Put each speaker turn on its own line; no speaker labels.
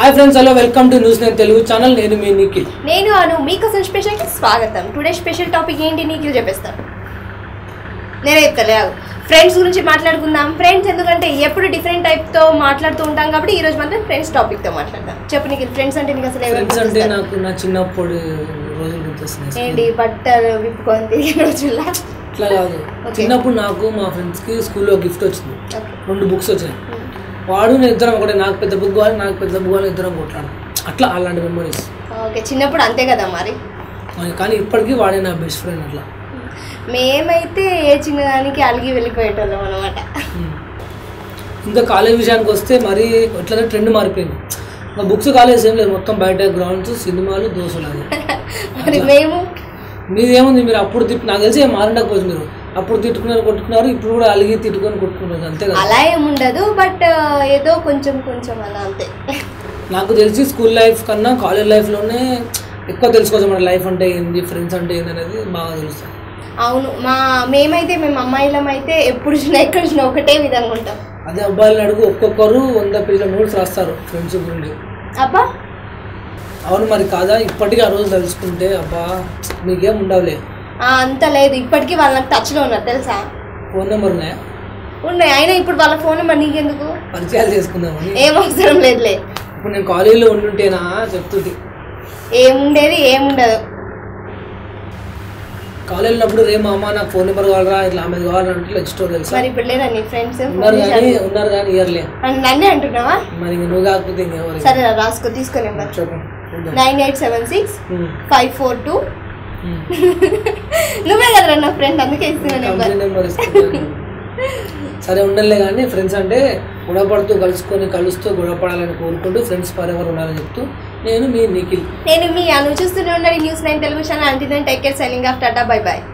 Hi friends hello welcome to news నేను Telugu channel నేను మీ నిఖిల్
నేను అను మీకోసం స్పెషల్కి స్వాగతం టుడే స్పెషల్ టాపిక్ ఏంటి నీకు చెప్పేస్తాను నేనే చెప్తాలే ఫ్రెండ్స్ గురించి మాట్లాడుకుందాం ఫ్రెండ్స్ ఎందుకంటే ఎప్పుడు డిఫరెంట్ టైప్తో మాట్లాడుతూ ఉంటాం కాబట్టి ఈ రోజు మాత్రం ఫ్రెండ్స్ టాపిక్తో మాట్లాడదాం చెప్పు నీకు ఫ్రెండ్స్ అంటే నీకు అసలు ఎవరు
ఫ్రెండ్స్ అంటే
గుర్తొస్తారు?
నాకు నా చిన్నప్పుడు రోజులు గుర్తొస్తున్నాయి
ఏంటి బట్టలు విప్పుకొని తిరిగిన రోజుల్లో
ఇట్లా కాదు
Okay.
చిన్నప్పుడు నాకు మా ఫ్రెండ్స్కి స్కూల్లో గిఫ్ట్ వచ్చింది
ఓకే
రెండు బుక్స్ వచ్చినాయి వాడు నేను ఇద్దరం ఒకటే నాకు పెద్ద బుక్ కావాలి నాకు పెద్ద బుక్ కావాలి ఇద్దరం కొట్లాడు అట్లా అలాంటి మెమరీస్
ఓకే చిన్నప్పుడు అంతే కదా మరి
కానీ ఇప్పటికీ వాడే నా బెస్ట్ ఫ్రెండ్ అట్లా
మేమైతే ఏ చిన్నదానికి అలిగి వెళ్ళిపోయేటోళ్ళం అనమాట
ఉమ్. ఇంకా కాలేజ్ విషయానికి వస్తే మరీ ఎట్లా ట్రెండ్ మారిపోయింది నా బుక్స్ కాలేజ్ ఏం లేదు మొత్తం బయట గ్రౌండ్స్ సినిమాలు దోశలు అది
మరి మేము
మీదేముంది మీరు అప్పుడు తిట్టు నాకు తెలిసి ఏం మారండకపోవచ్చు మీరు అప్పుడు తిట్టుకున్నారు కొట్టుకున్నారు ఇప్పుడు కూడా అలిగి తిట్టుకొని కొట్టుకున్నారు అంతే కదా
అలా ఏముండదు బట్ ఏదో కొంచెం కొంచెం అలా అంతే
నాకు తెలిసి స్కూల్ లైఫ్ కన్నా కాలేజ్ లైఫ్లోనే ఎక్కువ తెలుసుకోవచ్చు మన లైఫ్ అంటే ఏంది ఫ్రెండ్స్ అంటే ఏంది అనేది బాగా తెలుస్తుంది
అవును మా మేమైతే మేము అమ్మాయిలం అయితే ఎప్పుడు చూసినా ఎక్కడ చూసినా ఒకటే విధంగా ఉంటాం
అదే అబ్బాయిలను అడుగు ఒక్కొక్కరు వంద పేజీల నోట్స్ రాస్తారు ఫ్రెండ్షిప్ గురించి
అబ్బా
అవును మరి కాదా ఇప్పటికీ ఆ రోజు తెలుసుకుంటే అబ్బా మీకేం ఉండవులే
ఆ, అంత లేదు ఇప్పటికీ వాళ్ళ నాకు టచ్లో ఉన్నారు తెలుసా
ఫోన్ నెంబర్ ఉన్నాయా
ఉన్నాయి అయినా ఇప్పుడు వాళ్ళ ఫోన్ నెంబర్ నీకెందుకు
పరిచయాలు చేసుకుందామని
ఏం అవసరం లేదులే
ఇప్పుడు నేను కాలేజీలో ఉండుంటేనా చెప్తుంది
ఏముండేది ఏముండదు
కాలేజీలో ఉన్నప్పుడు రే మా అమ్మ నాకు ఫోన్ నెంబర్ కావాలరా ఇట్లా ఆమె కావాలంటే ఇలా స్టోర్ తెలుసా
మరి ఇప్పుడు లేదా నీ ఫ్రెండ్స్
ఉన్నారు కానీ ఉన్నారు కానీ ఇయర్లే
నన్నే అంటున్నావా
మరి ఇంక నువ్వు కాకపోతే ఇంకెవరు
సరే రా, రాసుకో తీసుకో నెంబర్
చెప్పు చూద్దాం.
Nine eight seven six
um,
five four two
um.
నువ్వే కదరా నా ఫ్రెండ్ అందుకే ఇస్తున్నా నెంబర్
కంపెనీ నెంబర్ ఇస్తున్నాను. సరే ఉండలే కానీ ఫ్రెండ్స్ అంటే గొడవపడుతూ కలుసుకొని కలుస్తూ గొడవపడాలని కోరుకుంటూ ఫ్రెండ్స్ పరెవరు ఉండాలని చెప్తూ నేను మీ నిఖిల్
నేను మీ అను చూస్తూనే ఉండండి న్యూస్ నైన్ తెలుగు ఛానల్ అంటే take care signing off tata bye by